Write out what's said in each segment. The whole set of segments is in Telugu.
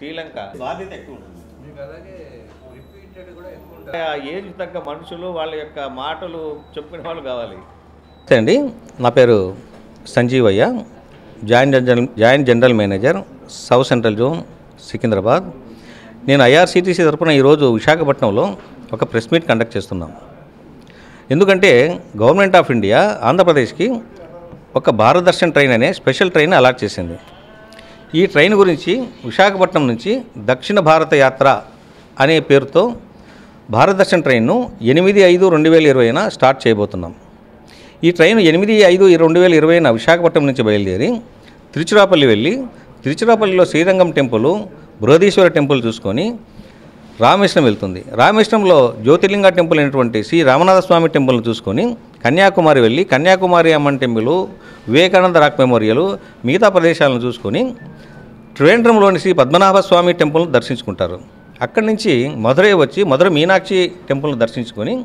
శ్రీలంక బాధ్యత ఎక్కువ ఉంటుంది మీకు అలాగే రిపీటెడ్ కూడా ఎక్కువ ఉంటుంది ఆ ఏజ్ తగ్గ మనుషులు వాళ్ళ యొక్క మాటలు చెప్పుకునే వాళ్ళు కావాలి అండి నా పేరు Sanjeevaiah joint general joint general manager south central zone Secunderabad నేను ఐఆర్సీటీసీ తరపున ఈరోజు విశాఖపట్నంలో ఒక ప్రెస్ మీట్ కండక్ట్ చేస్తున్నాం ఎందుకంటే గవర్నమెంట్ ఆఫ్ ఇండియా ఆంధ్రప్రదేశ్కి ఒక భారత్ దర్శన్ ట్రైన్ అనే స్పెషల్ ట్రైన్ అలాట్ చేసింది ఈ ట్రైన్ గురించి విశాఖపట్నం నుంచి దక్షిణ భారత యాత్ర అనే పేరుతో భారత్ దర్శన్ ట్రైన్ను ఎనిమిది ఐదు రెండు వేల ఇరవైన స్టార్ట్ చేయబోతున్నాం ఈ ట్రైన్ ఎనిమిది ఐదు రెండు వేల ఇరవైన విశాఖపట్నం నుంచి బయలుదేరి తిరుచిరాపల్లి వెళ్ళి తిరుచిరాపల్లిలో శ్రీరంగం టెంపుల్ బృహదీశ్వర టెంపుల్ చూసుకొని రామేశ్వరం వెళ్తుంది రామేశ్వరంలో జ్యోతిర్లింగ టెంపుల్ అయినటువంటి శ్రీ రామనాథ స్వామి టెంపుల్ను చూసుకొని కన్యాకుమారి వెళ్ళి Kanyakumari Amman temple Vivekananda rock memorial మిగతా ప్రదేశాలను చూసుకొని త్రివేంద్రంలోని శ్రీ పద్మనాభ స్వామి టెంపుల్ను దర్శించుకుంటారు అక్కడి నుంచి మధురై వచ్చి మధుర మీనాక్షి టెంపుల్ను దర్శించుకొని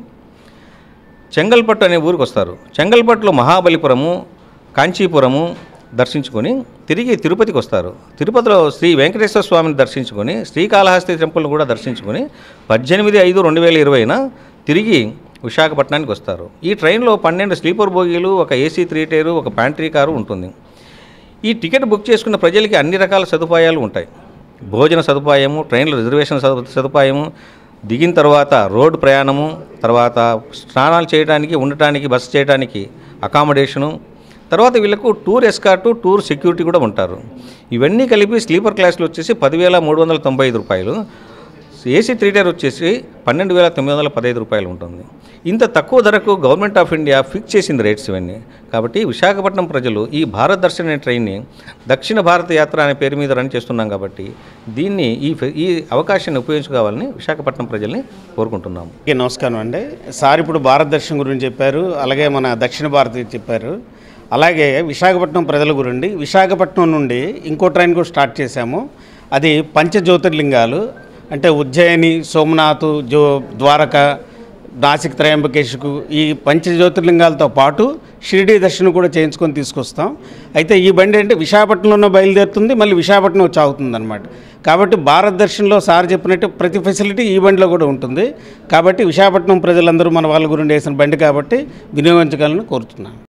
చెంగల్పట్టు అనే ఊరికి వస్తారు చెంగల్పట్టులో మహాబలిపురము కాంచీపురము దర్శించుకొని తిరిగి తిరుపతికి వస్తారు తిరుపతిలో శ్రీ వెంకటేశ్వర స్వామిని దర్శించుకొని శ్రీకాళహస్తి టెంపుల్ని కూడా దర్శించుకొని పద్దెనిమిది ఐదు రెండు వేల ఇరవైన తిరిగి విశాఖపట్నానికి వస్తారు ఈ ట్రైన్లో పన్నెండు స్లీపర్ బోగీలు ఒక ఏసీ త్రీ టైరు ఒక ప్యాంట్రీ కారు ఉంటుంది ఈ టికెట్ బుక్ చేసుకున్న ప్రజలకి అన్ని రకాల సదుపాయాలు ఉంటాయి భోజన సదుపాయము ట్రైన్లో రిజర్వేషన్ సదు సదుపాయము దిగిన తర్వాత రోడ్డు ప్రయాణము తర్వాత స్నానాలు చేయడానికి ఉండటానికి బస చేయడానికి అకామిడేషను తర్వాత వీళ్ళకు టూర్ ఎస్కార్టు టూర్ సెక్యూరిటీ కూడా ఉంటారు ఇవన్నీ కలిపి స్లీపర్ క్లాస్లో వచ్చేసి పదివేల మూడు వందల తొంభై ఐదు రూపాయలు ఏసీ త్రీ టైర్ వచ్చేసి పన్నెండు వేల తొమ్మిది వందల పదహైదు రూపాయలు ఉంటుంది ఇంత తక్కువ ధరకు గవర్నమెంట్ ఆఫ్ ఇండియా ఫిక్స్ చేసింది రేట్స్ ఇవన్నీ కాబట్టి విశాఖపట్నం ప్రజలు ఈ భారత్ దర్శన్ అనే ట్రైన్ని దక్షిణ భారత యాత్ర అనే పేరు మీద రన్ చేస్తున్నాం కాబట్టి దీన్ని ఈ ఫె- ఈ అవకాశాన్ని ఉపయోగించుకోవాలని విశాఖపట్నం ప్రజల్ని కోరుకుంటున్నాము ఓకే నమస్కారం అండి సార్ ఇప్పుడు భారత దర్శనం గురించి చెప్పారు అలాగే మన దక్షిణ భారత్ గురించి చెప్పారు అలాగే విశాఖపట్నం ప్రజల గురించి విశాఖపట్నం నుండి ఇంకో ట్రైన్ కూడా స్టార్ట్ చేశాము అది పంచ జ్యోతిర్లింగాలు అంటే ఉజ్జయిని సోమనాథ్ జో ద్వారక నాసిక్ త్రయంబకేశ్కు ఈ పంచ జ్యోతిర్లింగాలతో పాటు షిరిడి దర్శనం కూడా చేయించుకొని తీసుకొస్తాం అయితే ఈ బండి అంటే విశాఖపట్నంలో బయలుదేరుతుంది మళ్ళీ విశాఖపట్నం వచ్చి ఆగుతుంది అనమాట కాబట్టి భారత్ దర్శన్లో సార్ చెప్పినట్టు ప్రతి ఫెసిలిటీ ఈ బండిలో కూడా ఉంటుంది కాబట్టి విశాఖపట్నం ప్రజలందరూ మన వాళ్ళ గురించి వేసిన బండి కాబట్టి వినియోగించగలని కోరుతున్నాను